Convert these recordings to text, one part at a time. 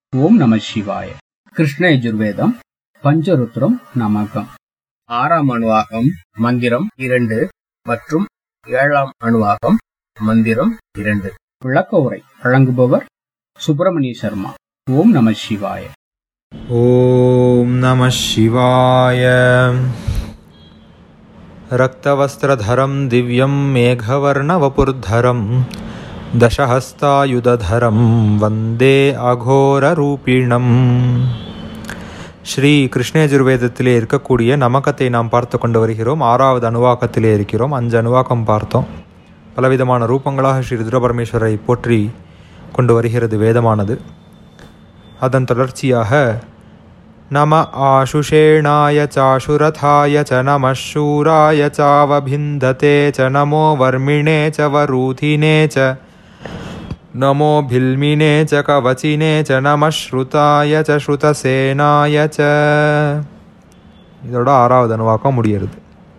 ஓம் நம சிவாய கிருஷ்ண யஜுர்வேதம் பஞ்சருத்ரம் நமகம் ஆறாம் அணுவாகம் மந்திரம் இரண்டு மற்றும் ஏழாம் அணுவாகம் மந்திரம் இரண்டு விளக்க உரை வழங்குபவர் சுப்பிரமணிய சர்மா ஓம் நம சிவாய ॐ नमः शिवाय रक्तवस्त्रधरं दिव्यं मेघवर्णवपुर्धरं दशहस्तायुधधरं वन्दे அகோரரூபிணம் ஸ்ரீ கிருஷ்ணயஜுர்வேதத்திலே இருக்கக்கூடிய நமக்கத்தை நாம் பார்த்து கொண்டு வருகிறோம் ஆறாவது அணுவாக்கத்திலே இருக்கிறோம் அஞ்சு அணுவாக்கம் பார்த்தோம் பலவிதமான ரூபங்களாக ஸ்ரீ ருத்ரபரமேஸ்வரை போற்றி கொண்டு வருகிறது வேதமானது அதன் தொடர்ச்சியாக நம ஆஷுஷேணாய சாஷுரதாய ச நம शूराय चावभिन्दते च नमो वर्मिणे च वरूथिने च नमो भिल्मिने च कवचिने च नमः श्रुताय च श्रुतसेनाय च இதோட ஆறாவது அணுவாக்கம் முடிகிறது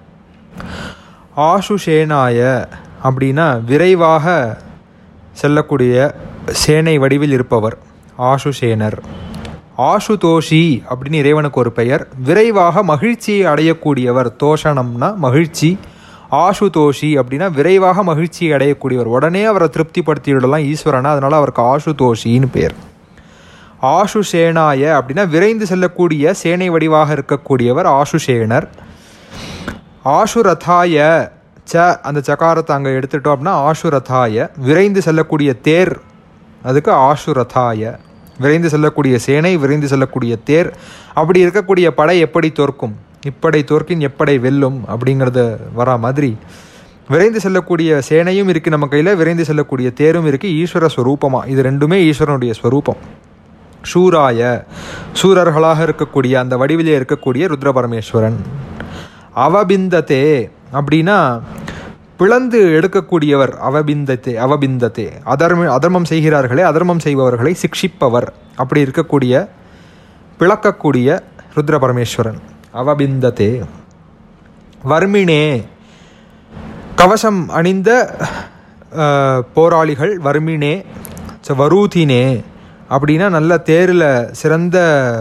ஆஷுஷேனாய அப்படின்னா விரைவாக செல்லக்கூடிய சேனை வடிவில் இருப்பவர் ஆஷுஷேனர் ஆஷுதோஷி அப்படின்னு இறைவனுக்கு ஒரு பெயர் விரைவாக மகிழ்ச்சியை அடையக்கூடியவர் தோஷணம்னா மகிழ்ச்சி ஆஷுதோஷி அப்படின்னா விரைவாக மகிழ்ச்சியை அடையக்கூடியவர் உடனே அவரை திருப்திப்படுத்தி விடலாம் ஈஸ்வரனா அதனால அவருக்கு ஆஷுதோஷின்னு பேர் ஆஷுஷேனாய அப்படின்னா விரைந்து செல்லக்கூடிய சேனை வடிவாக இருக்கக்கூடியவர் ஆஷுஷேனர் ஆஷுரதாய ச அந்த சகாரத்தை அங்கே எடுத்துட்டோம் அப்படின்னா ஆஷுரதாய விரைந்து செல்லக்கூடிய தேர் அதுக்கு ஆஷுரதாய விரைந்து செல்லக்கூடிய சேனை விரைந்து செல்லக்கூடிய தேர் அப்படி இருக்கக்கூடிய படை எப்படி தோற்கும் இப்படை தோற்கின் எப்படை வெல்லும் அப்படிங்கிறத வரா மாதிரி விரைந்து செல்லக்கூடிய சேனையும் இருக்குது நம்ம கையில் விரைந்து செல்லக்கூடிய தேரும் இருக்குது ஈஸ்வர ஸ்வரூபமாக இது ரெண்டுமே ஈஸ்வரனுடைய ஸ்வரூபம் சூராய சூரர்களாக இருக்கக்கூடிய அந்த வடிவிலே இருக்கக்கூடிய ருத்ர பரமேஸ்வரன் அவபிந்ததே அப்படின்னா பிளந்து எடுக்கக்கூடியவர் அவபிந்தத்தே அவபிந்தத்தே அதர்ம அதர்மம் செய்கிறார்களே அதர்மம் செய்பவர்களை சிக்ஷிப்பவர் அப்படி இருக்கக்கூடிய பிளக்கக்கூடிய ருத்ர பரமேஸ்வரன் அவபிந்தத்தே வர்மினே கவசம் அணிந்த அஹ், போராளிகள் வர்மினே ச வரூதினே அப்படின்னா நல்ல தேரில் சிறந்த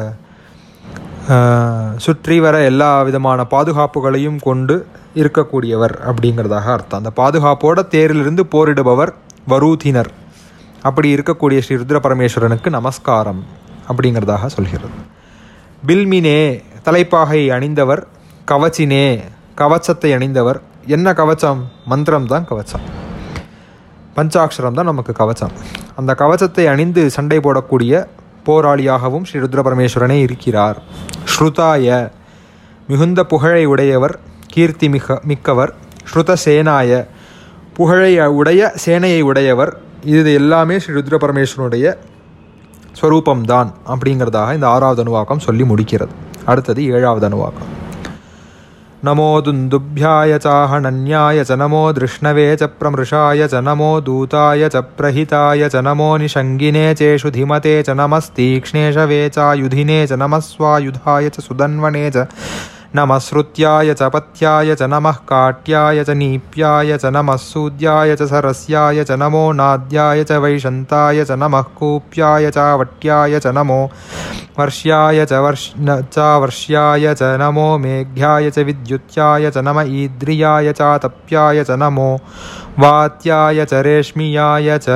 அஹ், சுற்றி வர எல்லா விதமான பாதுகாப்புகளையும் கொண்டு இருக்கக்கூடியவர் அப்படிங்கிறதாக அர்த்தம் அந்த பாதுகாப்போட தேரிலிருந்து போரிடுபவர் வரூதினர் அப்படி இருக்கக்கூடிய ஸ்ரீ ருத்ர பரமேஸ்வரனுக்கு நமஸ்காரம் அப்படிங்கிறதாக சொல்கிறது பில்மினே தலைப்பாகை அணிந்தவர் கவச்சினே கவச்சத்தை அணிந்தவர் என்ன கவச்சம் மந்திரம் தான் கவச்சம் பஞ்சாட்சரம் தான் நமக்கு கவச்சம் அந்த கவச்சத்தை அணிந்து சண்டை போடக்கூடிய போராளியாகவும் ஸ்ரீ ருத்ர பரமேஸ்வரனே இருக்கிறார் ஸ்ருதாய மிகுந்த புகழை உடையவர் கீர்த்தி மிக மிக்கவர் ஸ்ருத சேனாய புகழை உடைய சேனையை உடையவர் இது எல்லாமே ஸ்ரீ ருத்ர பரமேஸ்வரனுடைய ஸ்வரூபம்தான் அப்படிங்கிறதாக இந்த ஆறாவது அணுவாக்கம் சொல்லி முடிக்கிறது அடுத்தது ஏழாவது அணுவாக்கம் नमो दुन्दुभ्याय चाहनन्याय च नमो दृष्णवे च प्रमृषाय च नमो दूताय च प्रहिताय च नमो निषङ्गिने चेषु धिमते च नमस्तीक्ष्णेशवे चायुधिने च नमः स्वायुधाय च सुदन्वने च नमः श्रुत्याय च पत्याय च नमः काट्याय च नीप्याय च नमः सूद्याय च सरस्याय च नमो नाद्याय च वैशन्ताय च नमः कूप्याय चावट्याय च नमो वर्ष्याय च वर्ष न- चावर्ष्याय च नमो मेघ्याय च विद्युत्याय च नम ईद्रियाय चातप्याय च नमो वात्याय च रेश्मियाय च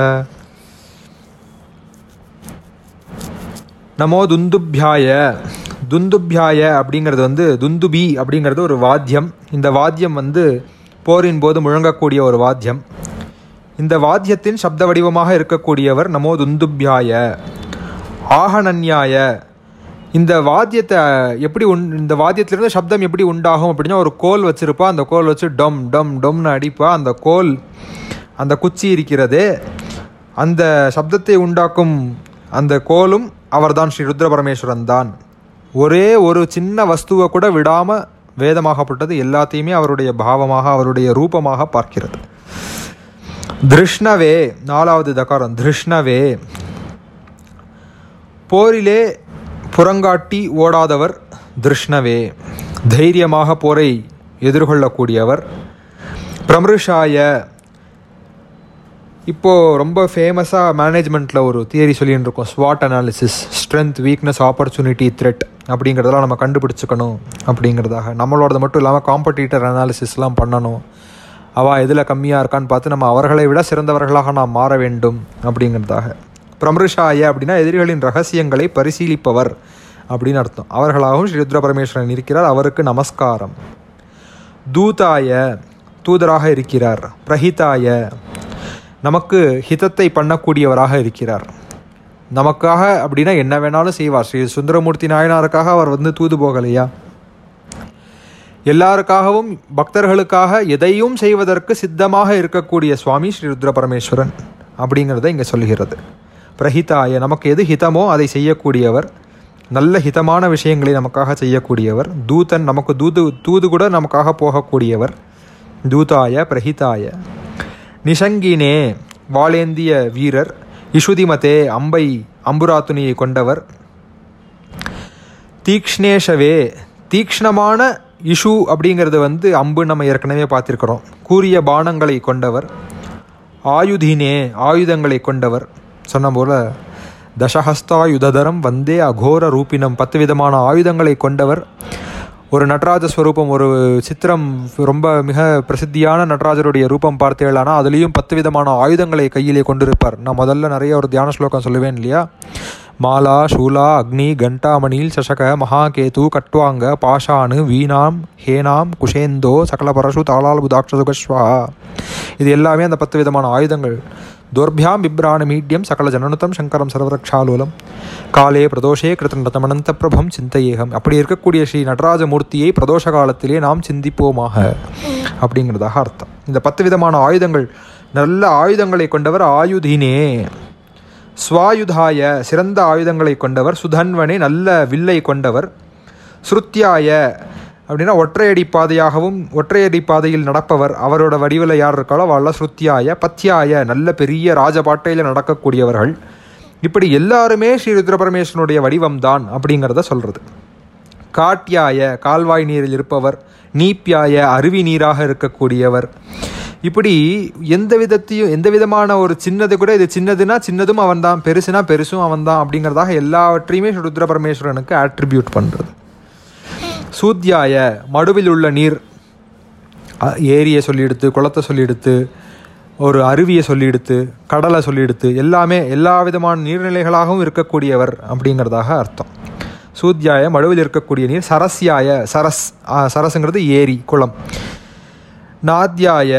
நமோ துந்துபியாய துந்துபியாய அப்படிங்கிறது வந்து துந்துபி அப்படிங்கிறது ஒரு வாத்தியம் இந்த வாத்தியம் வந்து போரின் போது முழங்கக்கூடிய ஒரு வாத்தியம் இந்த வாத்தியத்தின் சப்த வடிவமாக இருக்கக்கூடியவர் நமோ துந்துபியாய ஆகனன்யாய இந்த வாத்தியத்தை எப்படி உண் இந்த வாத்தியத்திலிருந்து சப்தம் எப்படி உண்டாகும் அப்படின்னா ஒரு கோல் வச்சிருப்பா அந்த கோல் வச்சு டம் டம் டம்னு அடிப்பா அந்த கோல் அந்த குச்சி இருக்கிறதே அந்த சப்தத்தை உண்டாக்கும் அந்த கோலும் அவர்தான் ஸ்ரீ ருத்ர பரமேஸ்வரன் தான் ஒரே ஒரு சின்ன வஸ்துவை கூட விடாம வேதமாகப்பட்டது எல்லாத்தையுமே அவருடைய பாவமாக அவருடைய ரூபமாக பார்க்கிறது திருஷ்ணவே நாலாவது தகாரம் திருஷ்ணவே போரிலே புறங்காட்டி ஓடாதவர் திருஷ்ணவே தைரியமாக போரை எதிர்கொள்ளக்கூடியவர் பிரமிருஷாய இப்போது ரொம்ப ஃபேமஸாக மேனேஜ்மெண்ட்டில் ஒரு தியரி சொல்லிட்டு இருக்கோம் ஸ்வாட் analysis strength weakness opportunity threat அப்படிங்கிறதெல்லாம் நம்ம கண்டுபிடிச்சிக்கணும் அப்படிங்கிறதாக நம்மளோடது மட்டும் இல்லாமல் காம்படிட்டர் அனாலிசிஸ்லாம் பண்ணணும் அவள் எதில் கம்மியாக இருக்கான்னு பார்த்து நம்ம அவர்களை விட சிறந்தவர்களாக நாம் மாற வேண்டும் அப்படிங்கிறதாக பிரமருஷாய அப்படின்னா எதிரிகளின் ரகசியங்களை பரிசீலிப்பவர் அப்படின்னு அர்த்தம் அவர்களாகவும் ஸ்ரீ ருத்ர பரமேஸ்வரன் இருக்கிறார் அவருக்கு நமஸ்காரம் தூதாய தூதராக இருக்கிறார் பிரஹிதாய நமக்கு ஹிதத்தை பண்ணக்கூடியவராக இருக்கிறார் நமக்காக அப்படின்னா என்ன வேணாலும் செய்வார் ஸ்ரீ சுந்தரமூர்த்தி நாயனாருக்காக அவர் வந்து தூது போகலையா எல்லாருக்காகவும் பக்தர்களுக்காக எதையும் செய்வதற்கு சித்தமாக இருக்கக்கூடிய சுவாமி ஸ்ரீ ருத்ர பரமேஸ்வரன் அப்படிங்கிறத இங்கே சொல்கிறது பிரஹிதாய நமக்கு எது ஹிதமோ அதை செய்யக்கூடியவர் நல்ல ஹிதமான விஷயங்களை நமக்காக செய்யக்கூடியவர் தூதன் நமக்கு தூது தூது கூட நமக்காக போகக்கூடியவர் தூதாய பிரஹிதாய நிஷங்கினே வாளேந்திய வீரர் இஷுதிமதே அம்பை அம்புராத்துனியை கொண்டவர் தீக்ஷ்ணேஷவே தீக்ஷ்ணமான இஷு அப்படிங்கிறது வந்து அம்பு நம்ம ஏற்கனவே பார்த்துருக்கிறோம் கூறிய பானங்களை கொண்டவர் ஆயுதினே ஆயுதங்களை கொண்டவர் சொன்ன போல தசஹஸ்தாயுததரம் வந்தே அகோர ரூபினம் பத்து விதமான ஆயுதங்களை கொண்டவர் ஒரு நடராஜ ஸ்வரூபம் ஒரு சித்திரம் ரொம்ப மிக பிரசித்தியான நடராஜருடைய ரூபம் பார்த்தேளானா அதுலேயும் பத்து விதமான ஆயுதங்களை கையிலே கொண்டிருப்பார் நான் முதல்ல நிறைய ஒரு தியான ஸ்லோகம் சொல்லுவேன் இல்லையா மாலா ஷூலா அக்னி கண்டாமணில் சசக மகாகேது கட்வாங்க பாஷானு வீணாம் ஹேனாம் குஷேந்தோ சகல பரசு தாளால் புதாட்சசுகஸ்வா இது எல்லாமே அந்த பத்து விதமான ஆயுதங்கள் தோர்பியாம் பிப்ராண மீட்யம் சகல ஜனனுதம் சங்கரம் சர்வரக்ஷாலூலம் காலே பிரதோஷே கிருத்தனதமனந்த பிரபம் சிந்தையேகம் அப்படி இருக்கக்கூடிய ஸ்ரீ நடராஜமூர்த்தியை பிரதோஷ காலத்திலே நாம் சிந்திப்போமாக அப்படிங்கிறதாக அர்த்தம் இந்த பத்து விதமான ஆயுதங்கள் நல்ல ஆயுதங்களை கொண்டவர் ஆயுதினே ஸ்வாயுதாய சிறந்த ஆயுதங்களை கொண்டவர் சுதன்வனே நல்ல வில்லை கொண்டவர் ஸ்ருத்யாய அப்படின்னா ஒற்றையடி பாதையாகவும் ஒற்றையடி பாதையில் நடப்பவர் அவரோட வடிவில் யார் இருக்காளோ அவள ஸ்ருத்யாய பத்யாய நல்ல பெரிய ராஜபாட்டையில் நடக்கக்கூடியவர்கள் இப்படி எல்லாருமே ஸ்ரீ ருத்ர பரமேஸ்வரனுடைய வடிவம்தான் அப்படிங்கிறத சொல்கிறது காட்யாய கால்வாய் நீரில் இருப்பவர் நீப்பியாய அருவி நீராக இருக்கக்கூடியவர் இப்படி எந்த விதத்தையும் எந்த விதமான ஒரு சின்னது கூட இது சின்னதுன்னா சின்னதும் அவன்தான் பெருசுனா பெருசும் அவன்தான் அப்படிங்கிறதாக எல்லாவற்றையுமே ஸ்ரீ ருத்ர பரமேஸ்வரனுக்கு ஆட்ரிபியூட் பண்ணுறது சூத்யாய மடுவில் உள்ள நீர் அ- ஏரியை சொல்லி எடுத்து குளத்தை சொல்லி எடுத்து ஒரு அருவியை சொல்லி எடுத்து கடலை சொல்லி எடுத்து எல்லாமே எல்லா விதமான நீர்நிலைகளாகவும் இருக்கக்கூடியவர் அப்படிங்கிறதாக அர்த்தம் சூத்யாய மடுவில் இருக்கக்கூடிய நீர் சரஸ்யாய சரஸ் ஆ, சரஸுங்கிறது ஏரி குளம் நாத்யாய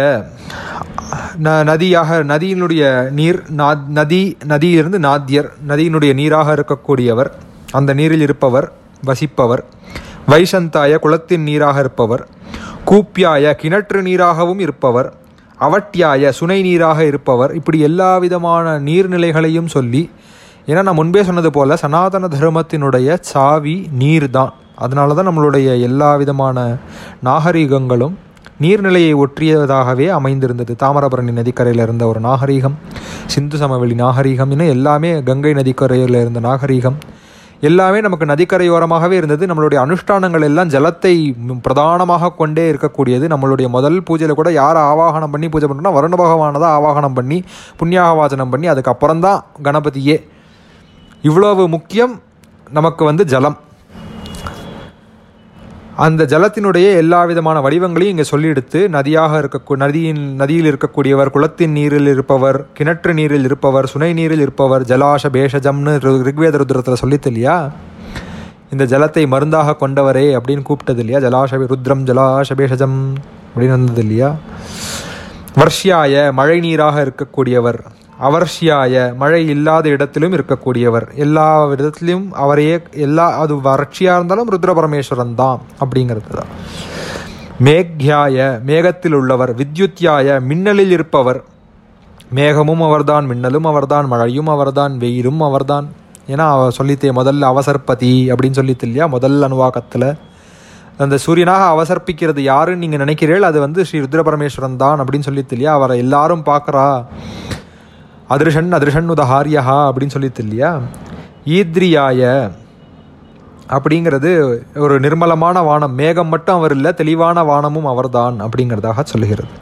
ந நதியாக நதியினுடைய நீர் நாத் நதி நதியிலிருந்து நாத்தியர் நதியினுடைய நீராக இருக்கக்கூடியவர் அந்த நீரில் இருப்பவர் வசிப்பவர் வைசந்தாய குளத்தின் நீராக இருப்பவர் கூப்பியாய கிணற்று நீராகவும் இருப்பவர் அவட்டியாய சுனை நீராக இருப்பவர் இப்படி எல்லா விதமான நீர்நிலைகளையும் சொல்லி ஏன்னா நான் முன்பே சொன்னது போல சனாதன தர்மத்தினுடைய சாவி நீர் தான் அதனால தான் நம்மளுடைய எல்லா விதமான நாகரிகங்களும் நீர்நிலையை ஒற்றியதாகவே அமைந்திருந்தது தாமிரபரணி நதிக்கரையில் இருந்த ஒரு நாகரீகம் சிந்து சமவெளி நாகரீகம் இன்னும் எல்லாமே கங்கை நதிக்கரையில் இருந்த நாகரீகம் எல்லாமே நமக்கு நதிக்கரையோரமாகவே இருந்தது நம்மளுடைய அனுஷ்டானங்கள் எல்லாம் ஜலத்தை ம், பிரதானமாக கொண்டே இருக்கக்கூடியது நம்மளுடைய முதல் பூஜையில் கூட யாரை ஆவாகனம் பண்ணி பூஜை பண்ணுறோம்னா வருண பகவானை தான் ஆவாகனம் பண்ணி புண்ணியாகவாச்சனம் பண்ணி அதுக்கப்புறம் தான் கணபதியே இவ்வளவு முக்கியம் நமக்கு வந்து ஜலம் அந்த ஜலத்தினுடைய எல்லா விதமான வடிவங்களையும் இங்கே சொல்லி எடுத்து நதியாக இருக்க நதியின் நதியில் இருக்கக்கூடியவர் குளத்தின் நீரில் இருப்பவர் கிணற்று நீரில் இருப்பவர் சுனை நீரில் இருப்பவர் ஜலாஷ பேஷஜம்னு ரு- ரிக்வேத ருத்ரத்தில் சொல்லித்து இல்லையா இந்த ஜலத்தை மருந்தாக கொண்டவரே அப்படின்னு கூப்பிட்டது இல்லையா ஜலாஷ ருத்ரம் ஜலாஷ பேஷஜம் அப்படின்னு வந்தது இல்லையா வர்ஷ்யாய மழை நீராக இருக்கக்கூடியவர் அவர்ஷ்யாய மழை இல்லாத இடத்திலும் இருக்கக்கூடியவர் எல்லா விதத்திலும் அவரையே எல்லா அது வறட்சியாக இருந்தாலும் ருத்ர பரமேஸ்வரன் தான் அப்படிங்கிறது தான் மேக்யாய மேகத்தில் உள்ளவர் வித்யுத்யாய மின்னலில் இருப்பவர் மேகமும் அவர்தான் மின்னலும் அவர்தான் மழையும் அவர்தான் வெயிலும் அவர்தான் ஏன்னா அவ சொல்லித்தே முதல்ல அவசர்பதி அப்படின்னு சொல்லித்து இல்லையா முதல் அணுவாக்கத்தில் அந்த சூரியனாக அவசர்ப்பிக்கிறது யாருன்னு நீங்கள் நினைக்கிறீர்கள் அது வந்து ஸ்ரீ ருத்ர பரமேஸ்வரன் தான் அப்படின்னு சொல்லித்து இல்லையா அவரை எல்லாரும் பார்க்குறா அதிருஷன் அதிருஷன் உதஹாரியஹா அப்படின்னு சொல்லித்து இல்லையா ஈத்ரியாய அப்படிங்கிறது ஒரு நிர்மலமான வானம் மேகம் மட்டும் அவர் இல்லை தெளிவான வானமும் அவர்தான் அப்படிங்கிறதாக சொல்லுகிறது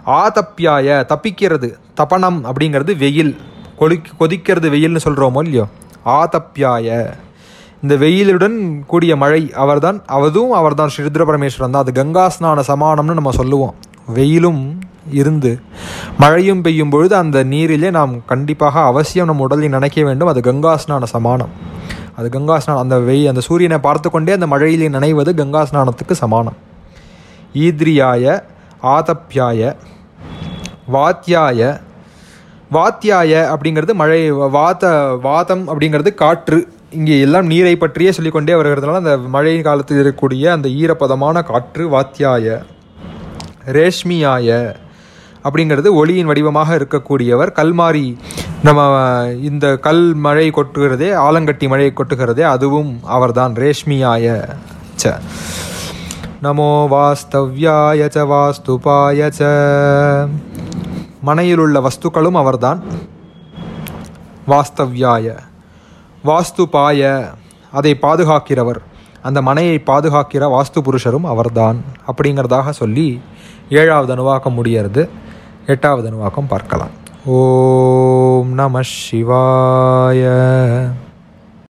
ஆதப்பியாய தப்பிக்கிறது தபனம் அப்படிங்கிறது வெயில் கொதி கொதிக்கிறது வெயில்னு சொல்கிறோமோ இல்லையோ ஆதப்பியாய இந்த வெயிலுடன் கூடிய மழை அவர்தான் அவதும் அவர்தான் ஸ்ரீ ருத்ர பரமேஸ்வரன் தான் அது கங்கா ஸ்நான சமானம்னு நம்ம சொல்லுவோம் வெயிலும் இருந்து மழையும் பெய்யும் பொழுது அந்த நீரிலே நாம் கண்டிப்பாக அவசியம் நம் உடலில் நினைக்க வேண்டும் அது கங்கா ஸ்நான சமானம் அது கங்கா ஸ்நானம் அந்த வெய் அந்த சூரியனை பார்த்து கொண்டே அந்த மழையிலே நனைவது கங்கா ஸ்நானத்துக்கு சமானம் ஈத்ரியாய ஆதப்பியாய வாத்தியாய வாத்தியாய அப்படிங்கிறது மழை வாத்த வாதம் அப்படிங்கிறது காற்று இங்கே எல்லாம் நீரை பற்றியே சொல்லிக்கொண்டே வருகிறதுனால அந்த மழை காலத்தில் இருக்கக்கூடிய அந்த ஈரப்பதமான காற்று வாத்தியாய ரேஷ்மியாய அப்படிங்கிறது ஒளியின் வடிவமாக இருக்கக்கூடியவர் கல்மாரி நம்ம இந்த கல் மழை கொட்டுகிறதே ஆலங்கட்டி மழை கொட்டுகிறதே அதுவும் அவர்தான் ரேஷ்மியாய ச நமோ வாஸ்தவ்யாய ச வாஸ்துபாய ச மனையில் உள்ள வஸ்துக்களும் அவர்தான் வாஸ்தவ்யாய வாஸ்துபாய அதை பாதுகாக்கிறவர் அந்த மனையை பாதுகாக்கிற வாஸ்து புருஷரும் அவர்தான் அப்படிங்கிறதாக சொல்லி ஏழாவது அணுவாக்கம் முடியறது எட்டாவது அணுவாக்கம் பார்க்கலாம் ஓம் நம சிவாய